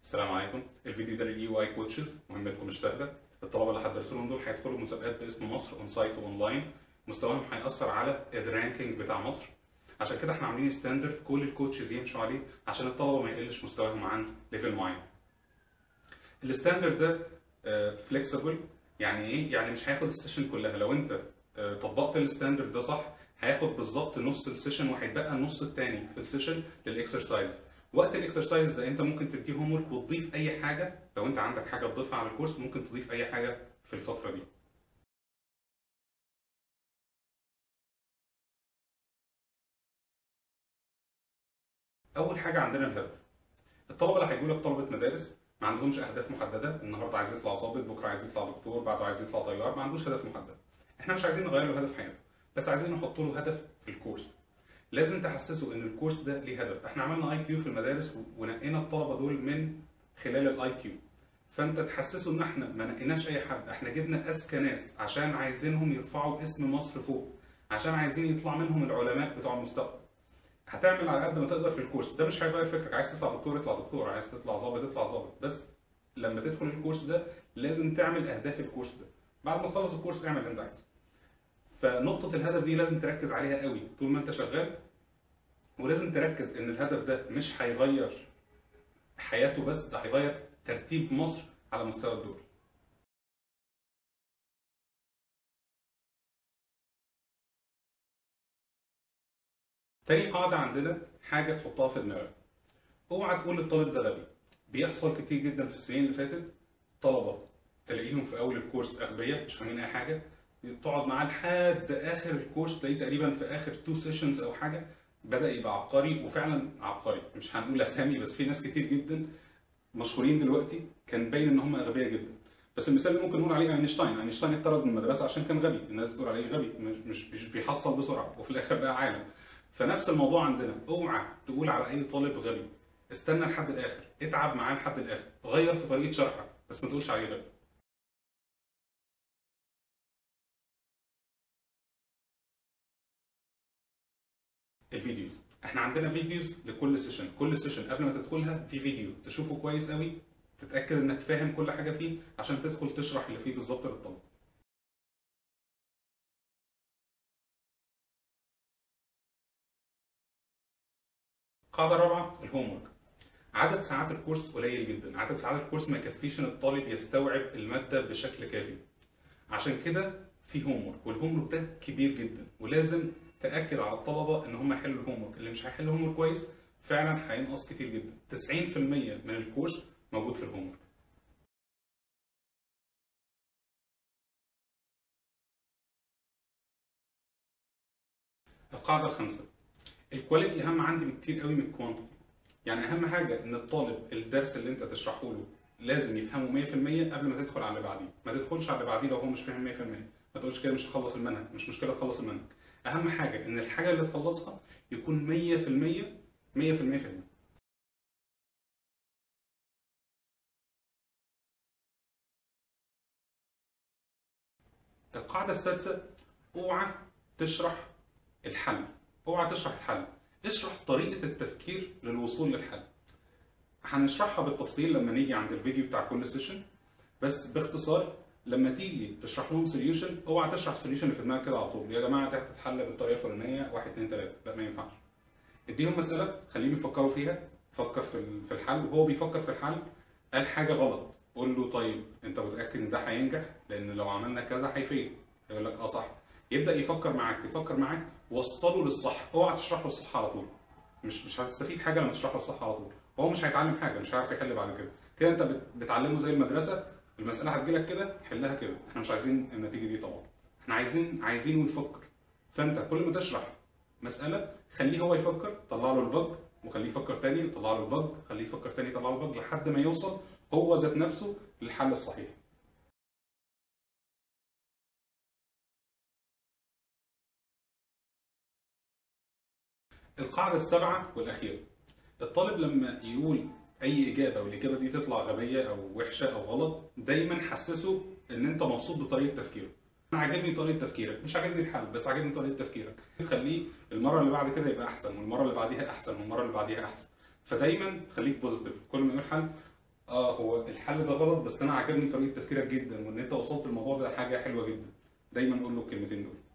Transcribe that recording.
السلام عليكم الفيديو ده للاي واي كوتشز مهمتكم مش سهله الطلبه اللي هتدرسوا دول هيدخلوا مسابقات باسم مصر اون سايت واونلاين مستواهم هيأثر على الرانكينج بتاع مصر عشان كده احنا عاملين ستاندرد كل الكوتشز يمشوا عليه عشان الطلبه ما يقلش مستواهم عن ليفل معين الستاندرد ده فليكسبل يعني ايه يعني مش هياخد السيشن كلها لو انت آه، طبقت الستاندرد ده صح هياخد بالظبط نص السيشن وهيتبقى النص الثاني في السيشن للاكسرسايز وقت الاكسرسايز ده انت ممكن تديه هوم ورك وتضيف اي حاجه لو انت عندك حاجه تضيفها على الكورس ممكن تضيف اي حاجه في الفتره دي اول حاجه عندنا الهدف الطلبه اللي هيجوا لك طلبه مدارس ما عندهمش اهداف محدده النهارده عايز يطلع ظابط بكره عايز يطلع دكتور بعده عايز يطلع طيار ما عندوش هدف محدد احنا مش عايزين نغير له هدف حياته بس عايزين نحط له هدف في الكورس لازم تحسسه ان الكورس ده ليه هدف احنا عملنا اي كيو في المدارس ونقينا الطلبه دول من خلال الاي كيو فانت تحسسه ان احنا ما نقيناش اي حد احنا جبنا اذكى ناس عشان عايزينهم يرفعوا اسم مصر فوق عشان عايزين يطلع منهم العلماء بتوع المستقبل هتعمل على قد ما تقدر في الكورس ده مش هيغير فكرك عايز تطلع دكتور اطلع دكتور عايز تطلع ظابط اطلع ظابط بس لما تدخل الكورس ده لازم تعمل اهداف الكورس ده بعد ما تخلص الكورس اعمل اللي انت عايزه فنقطة الهدف دي لازم تركز عليها قوي طول ما انت شغال ولازم تركز ان الهدف ده مش هيغير حياته بس ده هيغير ترتيب مصر على مستوى الدول تاني قاعدة عندنا حاجة تحطها في دماغك اوعى تقول للطالب ده غبي بيحصل كتير جدا في السنين اللي فاتت طلبة تلاقيهم في اول الكورس اغبياء مش فاهمين اي حاجة تقعد معاه لحد اخر الكورس تلاقيه تقريبا في اخر تو سيشنز او حاجة بدا يبقى عبقري وفعلا عبقري مش هنقول اسامي بس في ناس كتير جدا مشهورين دلوقتي كان باين ان هم اغبياء جدا بس المثال اللي ممكن نقول عليه اينشتاين اينشتاين اتطرد من المدرسه عشان كان غبي الناس بتقول عليه غبي مش مش مش بيحصل بسرعه وفي الاخر بقى عالم فنفس الموضوع عندنا اوعى تقول على اي طالب غبي استنى لحد الاخر اتعب معاه لحد الاخر غير في طريقه شرحك بس ما تقولش عليه غبي الفيديوز احنا عندنا فيديوز لكل سيشن كل سيشن قبل ما تدخلها في فيديو تشوفه كويس قوي تتاكد انك فاهم كل حاجه فيه عشان تدخل تشرح اللي فيه بالظبط للطلبه القاعده الرابعه الهوم ورك عدد ساعات الكورس قليل جدا عدد ساعات الكورس ما يكفيش ان الطالب يستوعب الماده بشكل كافي عشان كده في هوم ورك والهوم ورك ده كبير جدا ولازم تاكد على الطلبه ان هم يحلوا الهوم ورك اللي مش هيحل هوم ورك كويس فعلا هينقص كتير جدا 90% من الكورس موجود في الهوم ورك القاعده الخامسه الكواليتي اهم عندي بكتير قوي من الكوانتيتي يعني اهم حاجه ان الطالب الدرس اللي انت تشرحه له لازم يفهمه 100% قبل ما تدخل على اللي بعديه ما تدخلش على اللي بعديه لو هو مش فاهم 100% ما تقولش كده مش هخلص المنهج مش مشكله تخلص المنهج اهم حاجه ان الحاجه اللي تخلصها يكون 100% 100% فاهم القاعده السادسه اوعى تشرح الحل اوعى تشرح الحل اشرح طريقه التفكير للوصول للحل هنشرحها بالتفصيل لما نيجي عند الفيديو بتاع كل سيشن بس باختصار لما تيجي تشرح لهم سوليوشن اوعى تشرح سوليوشن اللي في دماغك كده على طول يا جماعه ده هتتحل بالطريقه الفلانيه 1 2 3 لا ما ينفعش اديهم مساله خليهم يفكروا فيها فكر في في الحل وهو بيفكر في الحل قال حاجه غلط قول له طيب انت متاكد ان ده هينجح لان لو عملنا كذا هيفيد يقول لك اه صح يبدا يفكر معاك يفكر معاك وصله للصح اوعى تشرح له الصح على طول مش مش هتستفيد حاجه لما تشرح له الصح على طول هو مش هيتعلم حاجه مش هيعرف يحل بعد كده كده انت بت- بتعلمه زي المدرسه المساله هتجيلك كده حلها كده احنا مش عايزين النتيجه دي طبعا احنا عايزين عايزينه يفكر فانت كل ما تشرح مساله خليه هو يفكر طلع له البج وخليه يفكر تاني طلع له البج خليه يفكر تاني طلع له البج لحد ما يوصل هو ذات نفسه للحل الصحيح القاعده السابعه والاخيره الطالب لما يقول اي اجابه والاجابه دي تطلع غبيه او وحشه او غلط دايما حسسه ان انت مبسوط بطريقه تفكيره انا عاجبني طريقه تفكيرك مش عاجبني الحل بس عاجبني طريقه تفكيرك تخليه المره اللي بعد كده يبقى احسن والمره اللي بعديها احسن والمره اللي بعديها احسن فدايما خليك بوزيتيف كل ما يقول حل اه هو الحل ده غلط بس انا عجبني طريقه تفكيرك جدا وان انت وصلت الموضوع ده حاجه حلوه جدا دايما قول له الكلمتين دول